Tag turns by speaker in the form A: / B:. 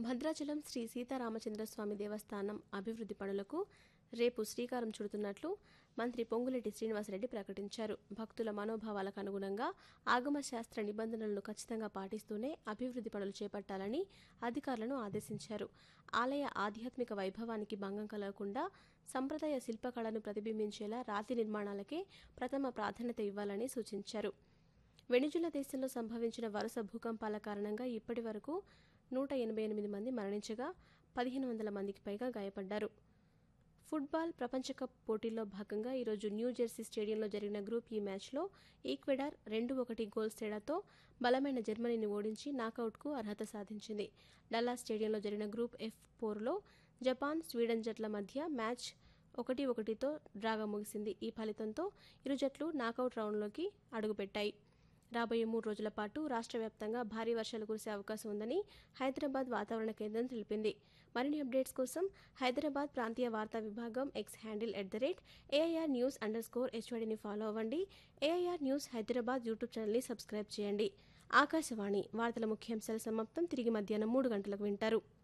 A: భద్రాచలం శ్రీ సీతారామచంద్రస్వామి దేవస్థానం అభివృద్ధి పనులకు రేపు శ్రీకారం చుడుతున్నట్లు మంత్రి పొంగులేటి శ్రీనివాసరెడ్డి ప్రకటించారు భక్తుల మనోభావాలకు అనుగుణంగా ఆగమ శాస్త్ర నిబంధనలను ఖచ్చితంగా పాటిస్తూనే అభివృద్ధి పనులు చేపట్టాలని అధికారులను ఆదేశించారు ఆలయ ఆధ్యాత్మిక వైభవానికి భంగం కలగకుండా సంప్రదాయ శిల్పకళను ప్రతిబింబించేలా రాతి నిర్మాణాలకే ప్రథమ ప్రాధాన్యత ఇవ్వాలని సూచించారు వెనిజులా దేశంలో సంభవించిన వరుస భూకంపాల కారణంగా ఇప్పటి వరకు నూట ఎనభై ఎనిమిది మంది మరణించగా పదిహేను వందల మందికి పైగా గాయపడ్డారు ఫుట్బాల్ ప్రపంచ కప్ పోటీల్లో భాగంగా ఈరోజు న్యూ జెర్సీ స్టేడియంలో జరిగిన గ్రూప్ ఈ మ్యాచ్లో ఈక్వెడార్ రెండు ఒకటి గోల్స్ తేడాతో బలమైన జర్మనీని ఓడించి నాకౌట్కు అర్హత సాధించింది డల్లా స్టేడియంలో జరిగిన గ్రూప్ ఎఫ్ పోర్లో జపాన్ స్వీడన్ జట్ల మధ్య మ్యాచ్ ఒకటి ఒకటితో డ్రాగా ముగిసింది ఈ ఫలితంతో ఇరు జట్లు నాకౌట్ రౌండ్లోకి అడుగుపెట్టాయి రాబోయే మూడు రోజుల పాటు రాష్ట్ర వ్యాప్తంగా భారీ వర్షాలు కురిసే అవకాశం ఉందని హైదరాబాద్ వాతావరణ కేంద్రం తెలిపింది మరిన్ని అప్డేట్స్ కోసం హైదరాబాద్ ప్రాంతీయ వార్తా విభాగం X handle at the rate AIR news underscore స్కోర్ హెచ్వడిని ఫాలో అవ్వండి ఏఐఆర్ న్యూస్ హైదరాబాద్ యూట్యూబ్ ఛానల్ని సబ్స్క్రైబ్ చేయండి ఆకాశవాణి వార్తల ముఖ్యాంశాల సమాప్తం తిరిగి మధ్యాహ్నం మూడు గంటలకు వింటారు